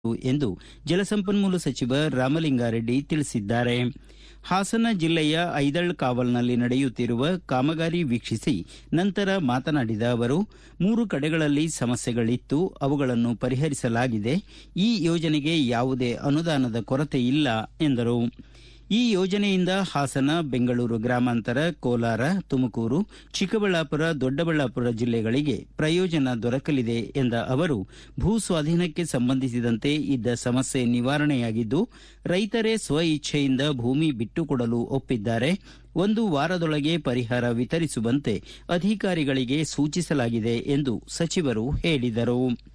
ಎಂದು ಜಲಸಂಪನ್ಮೂಲ ಸಚಿವ ರಾಮಲಿಂಗಾರೆಡ್ಡಿ ತಿಳಿಸಿದ್ದಾರೆ ಹಾಸನ ಜಿಲ್ಲೆಯ ಐದಳ್ ಕಾವಲ್ನಲ್ಲಿ ನಡೆಯುತ್ತಿರುವ ಕಾಮಗಾರಿ ವೀಕ್ಷಿಸಿ ನಂತರ ಮಾತನಾಡಿದ ಅವರು ಮೂರು ಕಡೆಗಳಲ್ಲಿ ಸಮಸ್ಯೆಗಳಿತ್ತು ಅವುಗಳನ್ನು ಪರಿಹರಿಸಲಾಗಿದೆ ಈ ಯೋಜನೆಗೆ ಯಾವುದೇ ಅನುದಾನದ ಕೊರತೆ ಇಲ್ಲ ಎಂದರು ಈ ಯೋಜನೆಯಿಂದ ಹಾಸನ ಬೆಂಗಳೂರು ಗ್ರಾಮಾಂತರ ಕೋಲಾರ ತುಮಕೂರು ಚಿಕ್ಕಬಳ್ಳಾಪುರ ದೊಡ್ಡಬಳ್ಳಾಪುರ ಜಿಲ್ಲೆಗಳಿಗೆ ಪ್ರಯೋಜನ ದೊರಕಲಿದೆ ಎಂದ ಅವರು ಭೂ ಸ್ವಾಧೀನಕ್ಕೆ ಸಂಬಂಧಿಸಿದಂತೆ ಇದ್ದ ಸಮಸ್ಯೆ ನಿವಾರಣೆಯಾಗಿದ್ದು ರೈತರೇ ಸ್ವ ಇಚ್ಛೆಯಿಂದ ಭೂಮಿ ಬಿಟ್ಟುಕೊಡಲು ಒಪ್ಪಿದ್ದಾರೆ ಒಂದು ವಾರದೊಳಗೆ ಪರಿಹಾರ ವಿತರಿಸುವಂತೆ ಅಧಿಕಾರಿಗಳಿಗೆ ಸೂಚಿಸಲಾಗಿದೆ ಎಂದು ಸಚಿವರು ಹೇಳಿದರು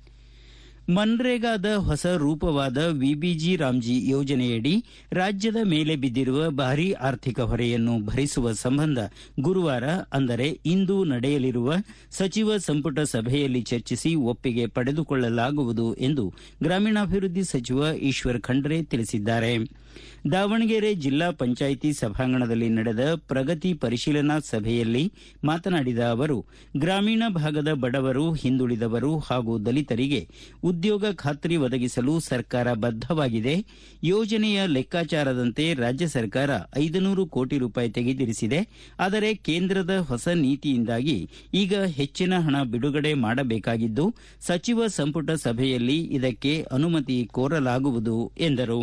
ಮನ್ರೇಗಾದ ಹೊಸ ರೂಪವಾದ ವಿಬಿಜಿ ರಾಮ್ಜಿ ಯೋಜನೆಯಡಿ ರಾಜ್ಯದ ಮೇಲೆ ಬಿದ್ದಿರುವ ಭಾರೀ ಆರ್ಥಿಕ ಹೊರೆಯನ್ನು ಭರಿಸುವ ಸಂಬಂಧ ಗುರುವಾರ ಅಂದರೆ ಇಂದು ನಡೆಯಲಿರುವ ಸಚಿವ ಸಂಪುಟ ಸಭೆಯಲ್ಲಿ ಚರ್ಚಿಸಿ ಒಪ್ಪಿಗೆ ಪಡೆದುಕೊಳ್ಳಲಾಗುವುದು ಎಂದು ಗ್ರಾಮೀಣಾಭಿವೃದ್ಧಿ ಸಚಿವ ಈಶ್ವರ್ ಖಂಡ್ರೆ ತಿಳಿಸಿದ್ದಾರೆ ದಾವಣಗೆರೆ ಜಿಲ್ಲಾ ಪಂಚಾಯಿತಿ ಸಭಾಂಗಣದಲ್ಲಿ ನಡೆದ ಪ್ರಗತಿ ಪರಿಶೀಲನಾ ಸಭೆಯಲ್ಲಿ ಮಾತನಾಡಿದ ಅವರು ಗ್ರಾಮೀಣ ಭಾಗದ ಬಡವರು ಹಿಂದುಳಿದವರು ಹಾಗೂ ದಲಿತರಿಗೆ ಉದ್ಯೋಗ ಖಾತ್ರಿ ಒದಗಿಸಲು ಸರ್ಕಾರ ಬದ್ದವಾಗಿದೆ ಯೋಜನೆಯ ಲೆಕ್ಕಾಚಾರದಂತೆ ರಾಜ್ಯ ಸರ್ಕಾರ ಐದುನೂರು ಕೋಟಿ ರೂಪಾಯಿ ತೆಗೆದಿರಿಸಿದೆ ಆದರೆ ಕೇಂದ್ರದ ಹೊಸ ನೀತಿಯಿಂದಾಗಿ ಈಗ ಹೆಚ್ಚಿನ ಹಣ ಬಿಡುಗಡೆ ಮಾಡಬೇಕಾಗಿದ್ದು ಸಚಿವ ಸಂಪುಟ ಸಭೆಯಲ್ಲಿ ಇದಕ್ಕೆ ಅನುಮತಿ ಕೋರಲಾಗುವುದು ಎಂದರು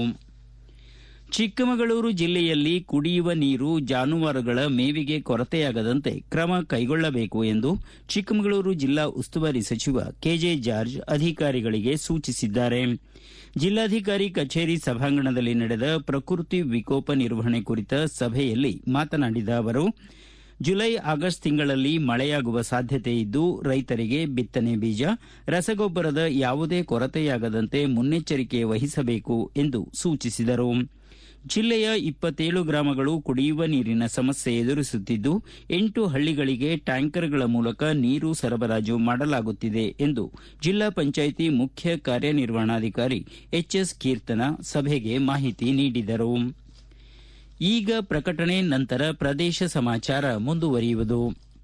ಚಿಕ್ಕಮಗಳೂರು ಜಿಲ್ಲೆಯಲ್ಲಿ ಕುಡಿಯುವ ನೀರು ಜಾನುವಾರುಗಳ ಮೇವಿಗೆ ಕೊರತೆಯಾಗದಂತೆ ಕ್ರಮ ಕೈಗೊಳ್ಳಬೇಕು ಎಂದು ಚಿಕ್ಕಮಗಳೂರು ಜಿಲ್ಲಾ ಉಸ್ತುವಾರಿ ಸಚಿವ ಕೆಜೆ ಜಾರ್ಜ್ ಅಧಿಕಾರಿಗಳಿಗೆ ಸೂಚಿಸಿದ್ದಾರೆ ಜಿಲ್ಲಾಧಿಕಾರಿ ಕಚೇರಿ ಸಭಾಂಗಣದಲ್ಲಿ ನಡೆದ ಪ್ರಕೃತಿ ವಿಕೋಪ ನಿರ್ವಹಣೆ ಕುರಿತ ಸಭೆಯಲ್ಲಿ ಮಾತನಾಡಿದ ಅವರು ಜುಲೈ ಆಗಸ್ಟ್ ತಿಂಗಳಲ್ಲಿ ಮಳೆಯಾಗುವ ಸಾಧ್ಯತೆ ಇದ್ದು ರೈತರಿಗೆ ಬಿತ್ತನೆ ಬೀಜ ರಸಗೊಬ್ಬರದ ಯಾವುದೇ ಕೊರತೆಯಾಗದಂತೆ ಮುನ್ನೆಚ್ಚರಿಕೆ ವಹಿಸಬೇಕು ಎಂದು ಸೂಚಿಸಿದರು ಜಿಲ್ಲೆಯ ಇಪ್ಪತ್ತೇಳು ಗ್ರಾಮಗಳು ಕುಡಿಯುವ ನೀರಿನ ಸಮಸ್ಯೆ ಎದುರಿಸುತ್ತಿದ್ದು ಎಂಟು ಹಳ್ಳಿಗಳಿಗೆ ಟ್ಯಾಂಕರ್ಗಳ ಮೂಲಕ ನೀರು ಸರಬರಾಜು ಮಾಡಲಾಗುತ್ತಿದೆ ಎಂದು ಜಿಲ್ಲಾ ಪಂಚಾಯಿತಿ ಮುಖ್ಯ ಕಾರ್ಯನಿರ್ವಹಣಾಧಿಕಾರಿ ಎಚ್ಎಸ್ ಕೀರ್ತನ ಸಭೆಗೆ ಮಾಹಿತಿ ನೀಡಿದರು ಈಗ ಪ್ರಕಟಣೆ ನಂತರ ಪ್ರದೇಶ ಸಮಾಚಾರ ಮುಂದುವರಿಯುವುದು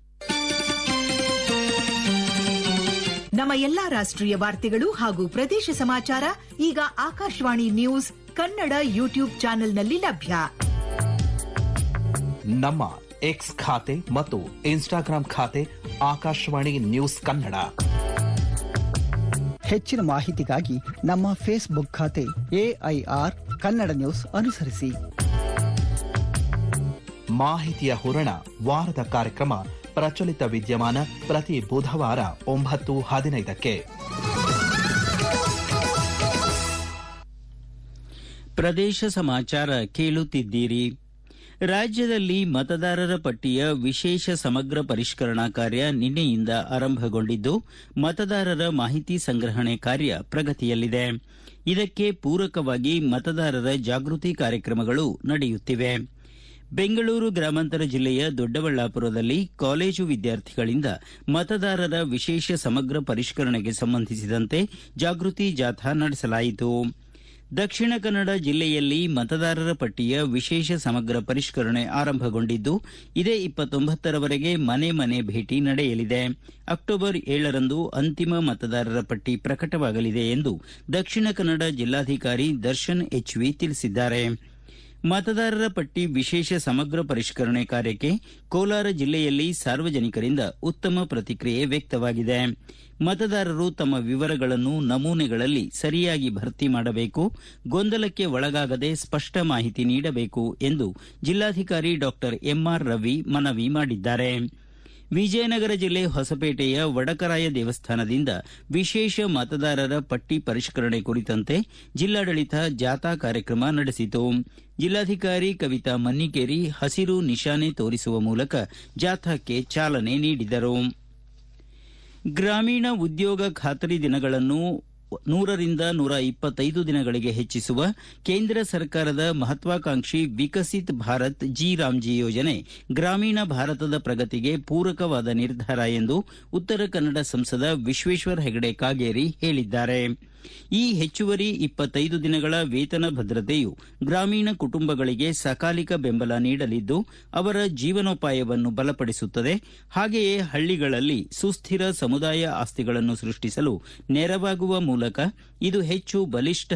ನಮ್ಮ ಎಲ್ಲಾ ರಾಷ್ಟ್ರೀಯ ವಾರ್ತೆಗಳು ಹಾಗೂ ಪ್ರದೇಶ ಸಮಾಚಾರ ಈಗ ಆಕಾಶವಾಣಿ ನ್ಯೂಸ್ ಕನ್ನಡ ಯೂಟ್ಯೂಬ್ ಚಾನೆಲ್ನಲ್ಲಿ ಲಭ್ಯ ನಮ್ಮ ಎಕ್ಸ್ ಖಾತೆ ಮತ್ತು ಇನ್ಸ್ಟಾಗ್ರಾಂ ಖಾತೆ ಆಕಾಶವಾಣಿ ನ್ಯೂಸ್ ಕನ್ನಡ ಹೆಚ್ಚಿನ ಮಾಹಿತಿಗಾಗಿ ನಮ್ಮ ಫೇಸ್ಬುಕ್ ಖಾತೆ ಎಐಆರ್ ಕನ್ನಡ ನ್ಯೂಸ್ ಅನುಸರಿಸಿ ಮಾಹಿತಿಯ ಹೂರಣ ವಾರದ ಕಾರ್ಯಕ್ರಮ ಪ್ರಚಲಿತ ವಿದ್ಯಮಾನ ಪ್ರತಿ ಬುಧವಾರ ಒಂಬತ್ತು ಹದಿನೈದಕ್ಕೆ ಪ್ರದೇಶ ಸಮಾಚಾರ ಕೇಳುತ್ತಿದ್ದೀರಿ ರಾಜ್ಯದಲ್ಲಿ ಮತದಾರರ ಪಟ್ಟಿಯ ವಿಶೇಷ ಸಮಗ್ರ ಪರಿಷ್ಕರಣಾ ಕಾರ್ಯ ನಿನ್ನೆಯಿಂದ ಆರಂಭಗೊಂಡಿದ್ದು ಮತದಾರರ ಮಾಹಿತಿ ಸಂಗ್ರಹಣೆ ಕಾರ್ಯ ಪ್ರಗತಿಯಲ್ಲಿದೆ ಇದಕ್ಕೆ ಪೂರಕವಾಗಿ ಮತದಾರರ ಜಾಗೃತಿ ಕಾರ್ಯಕ್ರಮಗಳು ನಡೆಯುತ್ತಿವೆ ಬೆಂಗಳೂರು ಗ್ರಾಮಾಂತರ ಜಿಲ್ಲೆಯ ದೊಡ್ಡಬಳ್ಳಾಪುರದಲ್ಲಿ ಕಾಲೇಜು ವಿದ್ಯಾರ್ಥಿಗಳಿಂದ ಮತದಾರರ ವಿಶೇಷ ಸಮಗ್ರ ಪರಿಷ್ಕರಣೆಗೆ ಸಂಬಂಧಿಸಿದಂತೆ ಜಾಗೃತಿ ಜಾಥಾ ನಡೆಸಲಾಯಿತು ದಕ್ಷಿಣ ಕನ್ನಡ ಜಿಲ್ಲೆಯಲ್ಲಿ ಮತದಾರರ ಪಟ್ಟಿಯ ವಿಶೇಷ ಸಮಗ್ರ ಪರಿಷ್ಕರಣೆ ಆರಂಭಗೊಂಡಿದ್ದು ಇದೇ ಇಪ್ಪತ್ತೊಂಬತ್ತರವರೆಗೆ ಮನೆ ಮನೆ ಭೇಟಿ ನಡೆಯಲಿದೆ ಅಕ್ಟೋಬರ್ ಏಳರಂದು ಅಂತಿಮ ಮತದಾರರ ಪಟ್ಟಿ ಪ್ರಕಟವಾಗಲಿದೆ ಎಂದು ದಕ್ಷಿಣ ಕನ್ನಡ ಜಿಲ್ಲಾಧಿಕಾರಿ ದರ್ಶನ್ ಎಚ್ವಿ ತಿಳಿಸಿದ್ದಾರೆ ಮತದಾರರ ಪಟ್ಟಿ ವಿಶೇಷ ಸಮಗ್ರ ಪರಿಷ್ಕರಣೆ ಕಾರ್ಯಕ್ಕೆ ಕೋಲಾರ ಜಿಲ್ಲೆಯಲ್ಲಿ ಸಾರ್ವಜನಿಕರಿಂದ ಉತ್ತಮ ಪ್ರತಿಕ್ರಿಯೆ ವ್ಯಕ್ತವಾಗಿದೆ ಮತದಾರರು ತಮ್ಮ ವಿವರಗಳನ್ನು ನಮೂನೆಗಳಲ್ಲಿ ಸರಿಯಾಗಿ ಭರ್ತಿ ಮಾಡಬೇಕು ಗೊಂದಲಕ್ಕೆ ಒಳಗಾಗದೆ ಸ್ಪಷ್ಟ ಮಾಹಿತಿ ನೀಡಬೇಕು ಎಂದು ಜಿಲ್ಲಾಧಿಕಾರಿ ಡಾ ಎಂಆರ್ ರವಿ ಮನವಿ ಮಾಡಿದ್ದಾರೆ ವಿಜಯನಗರ ಜಿಲ್ಲೆ ಹೊಸಪೇಟೆಯ ವಡಕರಾಯ ದೇವಸ್ಥಾನದಿಂದ ವಿಶೇಷ ಮತದಾರರ ಪಟ್ಟಿ ಪರಿಷ್ಕರಣೆ ಕುರಿತಂತೆ ಜಿಲ್ಲಾಡಳಿತ ಜಾಥಾ ಕಾರ್ಯಕ್ರಮ ನಡೆಸಿತು ಜಿಲ್ಲಾಧಿಕಾರಿ ಕವಿತಾ ಮನ್ನಿಕೇರಿ ಹಸಿರು ನಿಶಾನೆ ತೋರಿಸುವ ಮೂಲಕ ಜಾಥಾಕ್ಕೆ ಚಾಲನೆ ನೀಡಿದರು ಗ್ರಾಮೀಣ ಉದ್ಯೋಗ ಖಾತರಿ ದಿನಗಳನ್ನು ನೂರರಿಂದ ನೂರ ಇಪ್ಪತ್ತೈದು ದಿನಗಳಿಗೆ ಹೆಚ್ಚಿಸುವ ಕೇಂದ್ರ ಸರ್ಕಾರದ ಮಹತ್ವಾಕಾಂಕ್ಷಿ ವಿಕಸಿತ್ ಭಾರತ್ ಜಿ ರಾಮ್ಜಿ ಯೋಜನೆ ಗ್ರಾಮೀಣ ಭಾರತದ ಪ್ರಗತಿಗೆ ಪೂರಕವಾದ ನಿರ್ಧಾರ ಎಂದು ಉತ್ತರ ಕನ್ನಡ ಸಂಸದ ವಿಶ್ವೇಶ್ವರ ಹೆಗಡೆ ಕಾಗೇರಿ ಹೇಳಿದ್ದಾರೆ ಈ ಹೆಚ್ಚುವರಿ ಇಪ್ಪತ್ತೈದು ದಿನಗಳ ವೇತನ ಭದ್ರತೆಯು ಗ್ರಾಮೀಣ ಕುಟುಂಬಗಳಿಗೆ ಸಕಾಲಿಕ ಬೆಂಬಲ ನೀಡಲಿದ್ದು ಅವರ ಜೀವನೋಪಾಯವನ್ನು ಬಲಪಡಿಸುತ್ತದೆ ಹಾಗೆಯೇ ಹಳ್ಳಿಗಳಲ್ಲಿ ಸುಸ್ಥಿರ ಸಮುದಾಯ ಆಸ್ತಿಗಳನ್ನು ಸೃಷ್ಟಿಸಲು ನೆರವಾಗುವ ಮೂಲಕ ಇದು ಹೆಚ್ಚು ಬಲಿಷ್ಠ